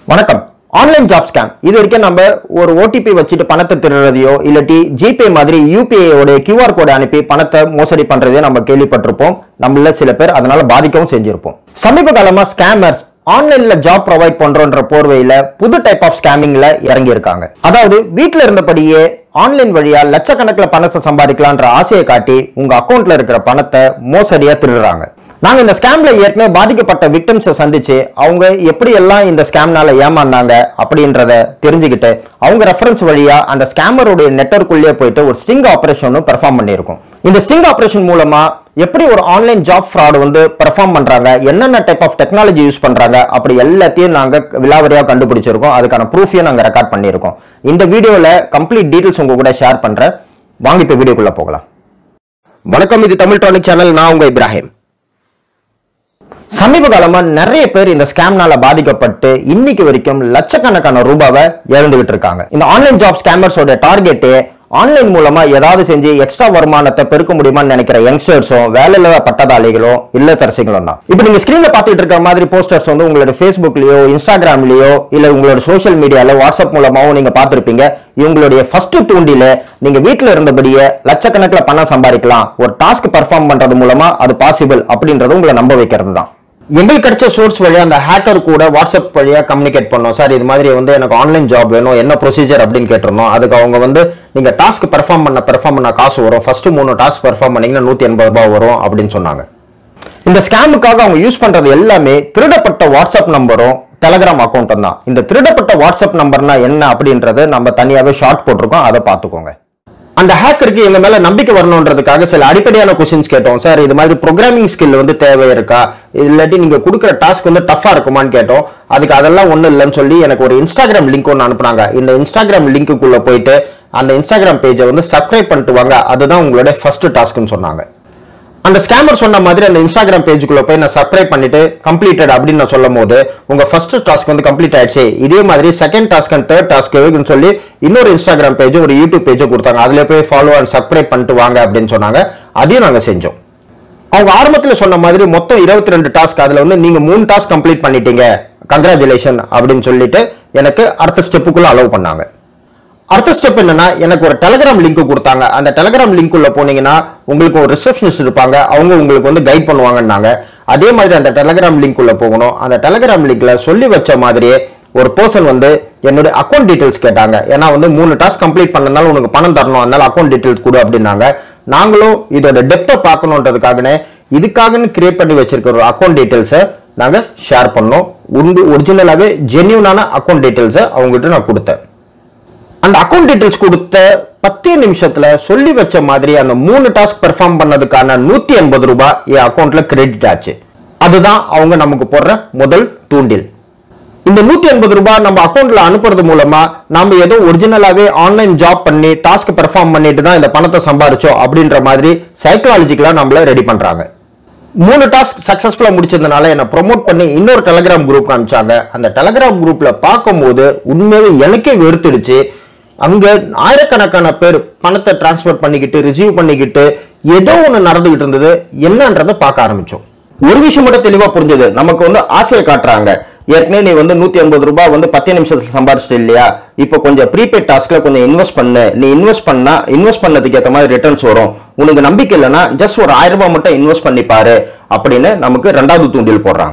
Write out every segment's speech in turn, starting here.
வணக்கம் online job scam இது வரைக்கும் நம்ம ஒரு ஓடிபி வச்சுட்டு பணத்தை திருடுறதையோ இல்லாட்டி ஜிபே மாதிரி யூபிஐ உடைய கியூஆர் கோடை அனுப்பி பணத்தை மோசடி பண்றதையோ நம்ம கேள்விப்பட்டிருப்போம் நம்மள சில பேர் அதனால பாதிக்கவும் செஞ்சிருப்போம் சமீப காலமா ஸ்கேமர்ஸ் ஆன்லைன்ல ஜாப் ப்ரொவைட் பண்றோன்ற போர்வையில புது டைப் ஆஃப் ஸ்கேமிங்ல இறங்கி இருக்காங்க அதாவது வீட்ல இருந்தபடியே ஆன்லைன் வழியா லட்சக்கணக்கில் பணத்தை சம்பாதிக்கலான்ற ஆசையை காட்டி உங்க அக்கவுண்ட்ல இருக்கிற பணத்தை மோசடியா திருடுறாங்க நாங்க இந்த ஸ்கேம்ல ஏற்கனவே பாதிக்கப்பட்ட விக்டிம்ஸை சந்திச்சு அவங்க எப்படி எல்லாம் இந்த ஸ்கேம்னால ஏமாந்தாங்க அப்படின்றத தெரிஞ்சுக்கிட்டு அவங்க ரெஃபரன்ஸ் வழியா அந்த ஸ்கேமருடைய நெட்வொர்க்குள்ளேயே போயிட்டு ஒரு ஸ்டிங் ஆபரேஷனும் பெர்ஃபார்ம் பண்ணியிருக்கோம் இந்த ஸ்டிங் ஆபரேஷன் மூலமா எப்படி ஒரு ஆன்லைன் ஜாப் ஃப்ராட் வந்து பெர்ஃபார்ம் பண்றாங்க என்னென்ன டைப் ஆஃப் டெக்னாலஜி யூஸ் பண்றாங்க அப்படி எல்லாத்தையும் நாங்க விலாவரியா கண்டுபிடிச்சிருக்கோம் அதுக்கான ப்ரூஃபையும் நாங்க ரெக்கார்ட் பண்ணியிருக்கோம் இந்த வீடியோல கம்ப்ளீட் டீடைல்ஸ் உங்க கூட ஷேர் பண்றேன் வாங்க இப்ப வீடியோக்குள்ள போகலாம் வணக்கம் இது தமிழ் டானிக் சேனல் நான் உங்க இப்ராஹிம் சமீப காலமா நிறைய பேர் இந்த ஸ்கேம்னால பாதிக்கப்பட்டு இன்னைக்கு வரைக்கும் லட்சக்கணக்கான ரூபாவை இழந்துகிட்டு இருக்காங்க இந்த ஆன்லைன் ஜாப் ஸ்கேமர்ஸோட டார்கெட்டே ஆன்லைன் மூலமா ஏதாவது செஞ்சு எக்ஸ்ட்ரா வருமானத்தை பெருக்க முடியுமான்னு நினைக்கிற யங்ஸ்டர்ஸும் வேலையில பட்டதாளிகளும் இல்லத்தரசிகளும் தான் இப்போ நீங்க ஸ்கிரீன்ல பார்த்துட்டு இருக்கிற மாதிரி போஸ்டர்ஸ் வந்து உங்களோட ஃபேஸ்புக்லயோ இன்ஸ்டாகிராம்லயோ இல்ல உங்களோட சோஷியல் மீடியால வாட்ஸ்அப் மூலமாவும் நீங்க பார்த்திருப்பீங்க இவங்களுடைய ஃபர்ஸ்ட் தூண்டில நீங்க வீட்ல இருந்தபடியே லட்சக்கணக்கில் பணம் சம்பாதிக்கலாம் ஒரு டாஸ்க் பெர்ஃபார்ம் பண்றது மூலமா அது பாசிபிள் அப்படின்றது உங்களை நம்ப வைக்கிறது தான் எங்களுக்கு கிடைச்ச சோர்ஸ் வழியா அந்த ஹேக்கர் கூட வாட்ஸ்அப் வழியா கம்யூனிகேட் பண்ணோம் சார் இது மாதிரி வந்து எனக்கு ஆன்லைன் ஜாப் வேணும் என்ன ப்ரொசீஜர் அப்படின்னு கேட்டிருந்தோம் அதுக்கு அவங்க வந்து நீங்க டாஸ்க் பெர்ஃபார்ம் பண்ண பெர்ஃபார்ம் பண்ண காசு வரும் ஃபர்ஸ்ட் மூணு டாஸ்க் பெர்ஃபார்ம் பண்ணீங்கன்னா நூத்தி எண்பது ரூபாய் வரும் அப்படின்னு சொன்னாங்க இந்த ஸ்கேமுக்காக அவங்க யூஸ் பண்றது எல்லாமே திருடப்பட்ட வாட்ஸ்அப் நம்பரும் டெலகிராம் அக்கௌண்ட்டும் தான் இந்த திருடப்பட்ட வாட்ஸ்அப் நம்பர்னா என்ன அப்படின்றது நம்ம தனியாவே ஷார்ட் போட்டிருக்கோம் அதை பார்த்துக்கோங்க அந்த ஹேக்கருக்கு எங்க மேல நம்பிக்கை வரணுன்றதுக்காக சில அடிப்படையான கொஸ்டின்ஸ் கேட்டோம் சார் இது மாதிரி ப்ரோக்ராமிங் ஸ்கில் வந்து தேவை இருக்கா இல்லாட்டி நீங்க கொடுக்குற டாஸ்க் வந்து டஃபா இருக்குமான்னு கேட்டோம் அதுக்கு அதெல்லாம் ஒண்ணும் இல்லைன்னு சொல்லி எனக்கு ஒரு இன்ஸ்டாகிராம் லிங்க் ஒன்று அனுப்புனாங்க இந்த இன்ஸ்டாகிராம் லிங்க்குள்ள போயிட்டு அந்த இன்ஸ்டாகிராம் பேஜை வந்து சப்ஸ்கிரைப் பண்ணிட்டு வாங்க அதுதான் உங்களுடைய ஃபர்ஸ்ட் டாஸ்க்னு சொன்னாங்க அந்த ஸ்கேமர் சொன்ன மாதிரி அந்த இன்ஸ்டாகிராம் பேஜுக்குள்ள போய் நான் சப்ஸ்கிரைப் பண்ணிட்டு கம்ப்ளீட்டட் அப்படின்னு நான் சொல்லும் போது உங்க ஃபர்ஸ்ட் டாஸ்க் வந்து கம்ப்ளீட் ஆயிடுச்சு இதே மாதிரி second task and third task இருக்குன்னு சொல்லி இன்னொரு இன்ஸ்டாகிராம் பேஜ் ஒரு யூடியூப் பேஜ் கொடுத்தாங்க அதுல போய் ஃபாலோ அண்ட் சப்ஸ்கிரைப் பண்ணிட்டு வாங்க அப்படின்னு சொன்னாங்க அதையும் நாங்க செஞ்சோம் அவங்க ஆரம்பத்துல சொன்ன மாதிரி மொத்தம் இருபத்தி ரெண்டு டாஸ்க் அதுல வந்து நீங்க மூணு டாஸ்க் கம்ப்ளீட் பண்ணிட்டீங்க கங்க்ராச்சுலேஷன் அப்படின்னு சொல்லிட்டு எனக்கு அடுத்த ஸ்டெப்புக்குள்ள அலோவ் பண்ணாங்க அடுத்த ஸ்டெப் என்னன்னா எனக்கு ஒரு டெலகிராம் லிங்க் கொடுத்தாங்க அந்த டெலகிராம் லிங்க் உள்ள போனீங்கன்னா உங்களுக்கு ஒரு ரிசப்ஷனிஸ்ட் இருப்பாங்க அவங்க உங்களுக்கு வந்து கைட் பண்ணுவாங்கன்னாங்க அதே மாதிரி அந்த டெலகிராம் லிங்க் உள்ள போகணும் அந்த டெலகிராம் லிங்க்ல சொல்லி வச்ச மாதிரியே ஒரு பர்சன் வந்து என்னுடைய அக்கௌண்ட் டீடைல்ஸ் கேட்டாங்க ஏன்னா வந்து மூணு டாஸ்க் கம்ப்ளீட் பண்ணனால உனக்கு பணம் தரணும் அதனால அக்கௌண்ட் டீடைல்ஸ் கொடு அப்படின்னாங்க நாங்களும் இதோட டெப்த்தை பார்க்கணுன்றதுக்காகனே இதுக்காகன்னு கிரியேட் பண்ணி வச்சிருக்கிற ஒரு அக்கௌண்ட் டீடைல்ஸை நாங்க ஷேர் பண்ணோம் உண்டு ஒரிஜினலாகவே ஜென்யூனான அக்கௌண்ட் டீடைல்ஸை அவங்ககிட்ட நான் கொடுத்தேன் அந்த அக்கௌண்ட் டீடைல்ஸ் கொடுத்த பத்தே நிமிஷத்துல சொல்லி வச்ச மாதிரி அந்த மூணு டாஸ்க் பெர்ஃபார்ம் பண்ணதுக்கான நூத்தி எண்பது ரூபாய் என் அக்கௌண்ட்ல கிரெடிட் ஆச்சு அதுதான் அவங்க நமக்கு போடுற முதல் தூண்டில் இந்த நூத்தி எண்பது ரூபாய் நம்ம அக்கௌண்ட்ல அனுப்புறது மூலமா நம்ம ஏதோ ஒரிஜினலாவே ஆன்லைன் ஜாப் பண்ணி டாஸ்க் பெர்ஃபார்ம் பண்ணிட்டு தான் இந்த பணத்தை சம்பாரிச்சோம் அப்படின்ற மாதிரி சைக்காலஜிக்கலா நம்மள ரெடி பண்றாங்க மூணு டாஸ்க் சக்சஸ்ஃபுல்லா முடிச்சதுனால என்ன ப்ரொமோட் பண்ணி இன்னொரு டெலகிராம் குரூப் அனுப்பிச்சாங்க அந்த டெலகிராம் குரூப்ல பார்க்கும்போது உண்மையாவே எனக்கே வெறுத்துடுச்சு அங்க ஆயிரக்கணக்கான பேர் பணத்தை டிரான்ஸ்ஃபர் பண்ணிக்கிட்டு ரிசீவ் பண்ணிக்கிட்டு ஏதோ ஒண்ணு நடந்துகிட்டு இருந்தது என்னன்றதை பார்க்க ஆரம்பிச்சோம் ஒரு விஷயம் மட்டும் தெளிவா புரிஞ்சது நமக்கு வந்து ஆசையை காட்டுறாங்க ஏற்கனவே நீ வந்து நூத்தி ஐம்பது ரூபாய் வந்து பத்து நிமிஷத்துல சம்பாரிச்சிட்டு இல்லையா இப்போ கொஞ்சம் ப்ரீபெய்ட் டாஸ்க்ல கொஞ்சம் இன்வெஸ்ட் பண்ணு நீ இன்வெஸ்ட் பண்ணா இன்வெஸ்ட் பண்ணதுக்கு ஏற்ற மாதிரி ரிட்டர்ன்ஸ் வரும் உனக்கு நம்பிக்கை இல்லைன்னா ஜஸ்ட் ஒரு ஆயிரம் ரூபாய் மட்டும் இன்வெஸ்ட் பண்ணி பாரு அப்படின்னு நமக்கு ரெண்டாவது தூண்டில் போடுறாங்க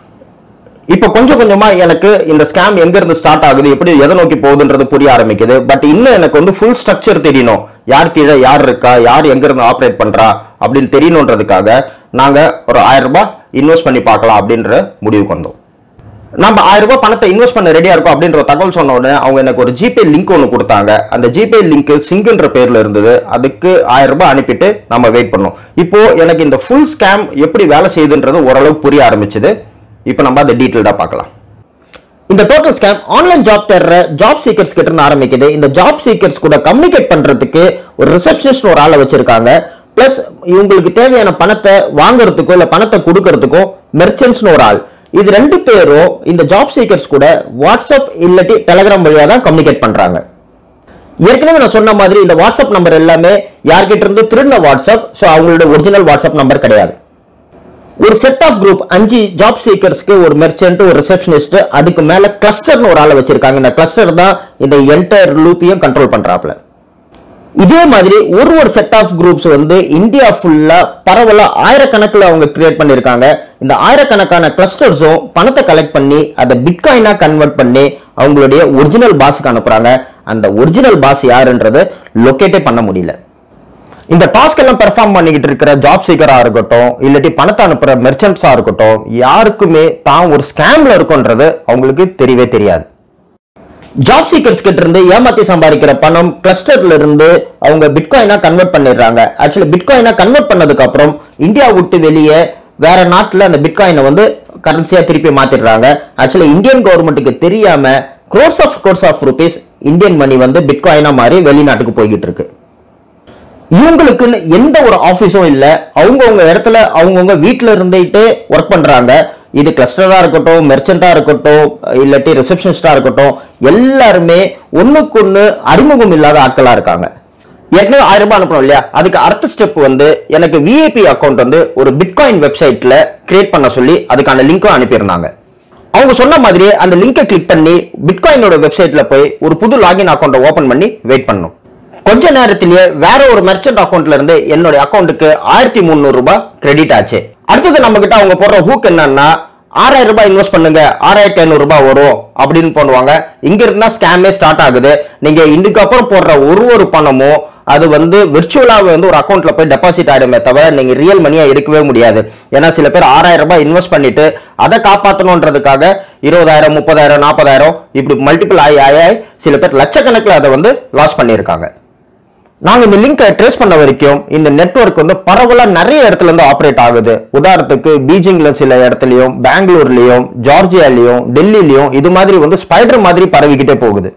இப்போ கொஞ்சம் கொஞ்சமா எனக்கு இந்த ஸ்கேம் எங்க இருந்து ஸ்டார்ட் ஆகுது எப்படி எதை நோக்கி போகுதுன்றது புரிய ஆரம்பிக்குது பட் இன்னும் எனக்கு வந்து ஃபுல் ஸ்ட்ரக்சர் தெரியணும் யார் கீழே யார் இருக்கா யார் எங்க இருந்து ஆப்ரேட் பண்றா அப்படின்னு தெரியணுன்றதுக்காக நாங்க ஒரு ஆயிரம் ரூபாய் இன்வெஸ்ட் பண்ணி பார்க்கலாம் அப்படின்ற முடிவுக்கு வந்தோம் நம்ம ஆயிரம் ரூபாய் பணத்தை இன்வெஸ்ட் பண்ண ரெடியா இருக்கும் அப்படின்ற ஒரு தகவல் சொன்ன உடனே அவங்க எனக்கு ஒரு ஜிபே லிங்க் ஒன்று கொடுத்தாங்க அந்த ஜிபே லிங்க் சிங்குன்ற பேர்ல இருந்தது அதுக்கு ஆயிரம் ரூபாய் அனுப்பிட்டு நம்ம வெயிட் பண்ணோம் இப்போ எனக்கு இந்த ஃபுல் ஸ்கேம் எப்படி வேலை செய்யுதுன்றது ஓரளவு புரிய ஆரம்பிச்சது இப்போ நம்ம அதை டீட்டெயில்டா பார்க்கலாம் இந்த டோட்டல் ஸ்கேம் ஆன்லைன் ஜாப் தேடுற ஜாப் சீக்கர்ஸ் கிட்ட இருந்து ஆரம்பிக்குது இந்த ஜாப் சீக்கர்ஸ் கூட கம்யூனிகேட் பண்றதுக்கு ஒரு ரிசப்ஷனிஸ்ட் ஒரு ஆளை வச்சிருக்காங்க பிளஸ் இவங்களுக்கு தேவையான பணத்தை வாங்குறதுக்கோ இல்ல பணத்தை கொடுக்கறதுக்கோ மெர்ச்சன்ட்ஸ்னு ஒரு ஆள் இது ரெண்டு பேரும் இந்த ஜாப் சீக்கர்ஸ் கூட வாட்ஸ்அப் இல்லாட்டி டெலகிராம் வழியா தான் கம்யூனிகேட் பண்றாங்க ஏற்கனவே நான் சொன்ன மாதிரி இந்த வாட்ஸ்அப் நம்பர் எல்லாமே யார்கிட்ட இருந்து திருடின வாட்ஸ்அப் ஸோ அவங்களோட ஒரிஜினல் வாட்ஸ்அப் நம்பர் கிடையாது ஒரு செட் ஆஃப் குரூப் அஞ்சு ஜாப் சீக்கர்ஸ்க்கு ஒரு மெர்ச்சன்ட் ஒரு ரிசப்ஷனிஸ்ட் அதுக்கு மேல கிளஸ்டர்னு ஒரு ஆளை வச்சிருக்காங்க இந்த கிளஸ்டர் தான் இந்த என்டையர் லூப்பையும் கண்ட்ரோல் பண்றாப்ல இதே மாதிரி ஒரு ஒரு செட் ஆஃப் குரூப்ஸ் வந்து இந்தியா ஃபுல்லா பரவலா ஆயிரக்கணக்கில் அவங்க கிரியேட் பண்ணியிருக்காங்க இந்த ஆயிரக்கணக்கான கிளஸ்டர்ஸும் பணத்தை கலெக்ட் பண்ணி அதை பிட்காயினா கன்வெர்ட் பண்ணி அவங்களுடைய ஒரிஜினல் பாஸுக்கு அனுப்புறாங்க அந்த ஒரிஜினல் பாஸ் யாருன்றது லொக்கேட்டே பண்ண முடியல இந்த டாஸ்க் எல்லாம் பெர்ஃபார்ம் பண்ணிக்கிட்டு இருக்கிற ஜாப் சீக்கரா இருக்கட்டும் இல்லாட்டி பணத்தை அனுப்புற மெர்ச்சன்ட்ஸா இருக்கட்டும் யாருக்குமே தான் ஒரு ஸ்கேம்ல இருக்கும்ன்றது அவங்களுக்கு தெரியவே தெரியாது ஜாப் சீக்கர்ஸ் கிட்ட இருந்து ஏமாத்தி சம்பாதிக்கிற பணம் கிளஸ்டர்ல இருந்து அவங்க பிட்காயினா கன்வெர்ட் பண்ணிடுறாங்க ஆக்சுவலி பிட்காயினா கன்வெர்ட் பண்ணதுக்கு அப்புறம் இந்தியா விட்டு வெளியே வேற நாட்டுல அந்த பிட்காயினை வந்து கரன்சியா திருப்பி மாத்திடுறாங்க ஆக்சுவலி இந்தியன் கவர்மெண்ட்டுக்கு தெரியாம crores of crores of rupees Indian money வந்து பிட்காயினா மாறி வெளிநாட்டுக்கு போய்கிட்டு இருக்கு இவங்களுக்குன்னு எந்த ஒரு ஆபீஸும் இல்ல அவங்கவுங்க இடத்துல அவங்கவுங்க வீட்ல இருந்துட்டு ஒர்க் பண்றாங்க இது கிளஸ்டரா இருக்கட்டும் மெர்ச்சண்டா இருக்கட்டும் இல்லாட்டி ரிசப்ஷனிஸ்டா இருக்கட்டும் எல்லாருமே ஒண்ணுக்கு அறிமுகம் இல்லாத ஆட்களா இருக்காங்க ஏற்கனவே ஆயிரம் ரூபாய் அனுப்பணும் இல்லையா அதுக்கு அடுத்த ஸ்டெப் வந்து எனக்கு விஐபி அக்கௌண்ட் வந்து ஒரு பிட்காயின் வெப்சைட்ல கிரியேட் பண்ண சொல்லி அதுக்கான லிங்க்கும் அனுப்பியிருந்தாங்க அவங்க சொன்ன மாதிரியே அந்த லிங்கை கிளிக் பண்ணி பிட்காயினோட வெப்சைட்ல போய் ஒரு புது லாகின் அக்கௌண்ட்டை ஓபன் பண்ணி வெயிட் பண்ணணும் கொஞ்ச நேரத்திலேயே வேற ஒரு மெர்ச்சன்ட் அக்கௌண்ட்ல இருந்து என்னுடைய அக்கௌண்ட்டுக்கு ஆயிரத்தி முந்நூறு ரூபாய் கிரெடிட் ஆச்சு அடுத்தது நம்ம கிட்ட அவங்க போடுற ஹூக் என்னன்னா ஆறாயிரம் ரூபாய் இன்வெஸ்ட் பண்ணுங்க ஆறாயிரத்தி ஐநூறு ரூபாய் வரும் அப்படின்னு பண்ணுவாங்க இங்க இருந்தா ஸ்கேமே ஸ்டார்ட் ஆகுது நீங்க இதுக்கு அப்புறம் போடுற ஒரு ஒரு பணமும் அது வந்து விர்ச்சுவலாக வந்து ஒரு அக்கௌண்ட்ல போய் டெபாசிட் ஆயிடுமே தவிர நீங்க ரியல் மணியா எடுக்கவே முடியாது ஏன்னா சில பேர் ஆறாயிரம் ரூபாய் இன்வெஸ்ட் பண்ணிட்டு அதை காப்பாற்றணுன்றதுக்காக இருபதாயிரம் முப்பதாயிரம் நாற்பதாயிரம் இப்படி மல்டிபிள் ஆகி ஆகி ஆகி சில பேர் லட்சக்கணக்கில் அதை வந்து லாஸ் பண்ணியிருக்காங்க நாங்க இந்த லிங்கை ட்ரேஸ் பண்ண வரைக்கும் இந்த நெட்வொர்க் வந்து பரவலா நிறைய இடத்துல இருந்து ஆப்ரேட் ஆகுது உதாரணத்துக்கு பீஜிங்ல சில இடத்துலயும் பெங்களூர்லயும் ஜார்ஜியாலயும் டெல்லிலயும் இது மாதிரி வந்து ஸ்பைடர் மாதிரி பரவிக்கிட்டே போகுது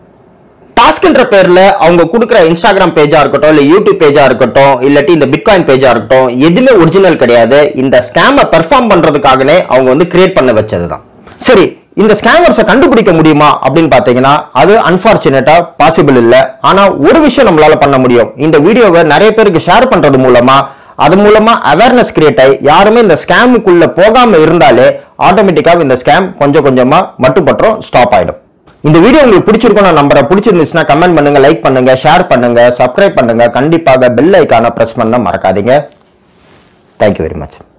டாஸ்க்ன்ற பேர்ல அவங்க கொடுக்குற இன்ஸ்டாகிராம் பேஜா இருக்கட்டும் இல்ல யூடியூப் பேஜா இருக்கட்டும் இல்லாட்டி இந்த பிட்காயின் பேஜா இருக்கட்டும் எதுவுமே ஒரிஜினல் கிடையாது இந்த ஸ்கேமை பெர்ஃபார்ம் பண்றதுக்காகனே அவங்க வந்து கிரியேட் பண்ண வச்சதுதான் சரி இந்த ஸ்கேமர்ஸை கண்டுபிடிக்க முடியுமா அப்படின்னு பாத்தீங்கன்னா அது அன்பார்ச்சுனேட்டா பாசிபிள் இல்ல ஆனா ஒரு விஷயம் நம்மளால பண்ண முடியும் இந்த வீடியோவை நிறைய பேருக்கு ஷேர் பண்றது மூலமா அது மூலமா அவேர்னஸ் கிரியேட் ஆகி யாருமே இந்த ஸ்கேமுக்குள்ள போகாம இருந்தாலே ஆட்டோமேட்டிக்கா இந்த ஸ்கேம் கொஞ்சம் கொஞ்சமா மட்டுப்பட்டுரும் ஸ்டாப் ஆயிடும் இந்த வீடியோ உங்களுக்கு பிடிச்சிருக்கும் நான் நம்புறேன் பிடிச்சிருந்துச்சுன்னா கமெண்ட் பண்ணுங்க லைக் பண்ணுங்க ஷேர் பண்ணுங்க சப்ஸ்கிரைப் பண்ணுங்க கண்டிப்பாக பெல் ஐக்கான பிரஸ் பண்ண மறக்காதீங்க தேங்க்யூ வெரி மச்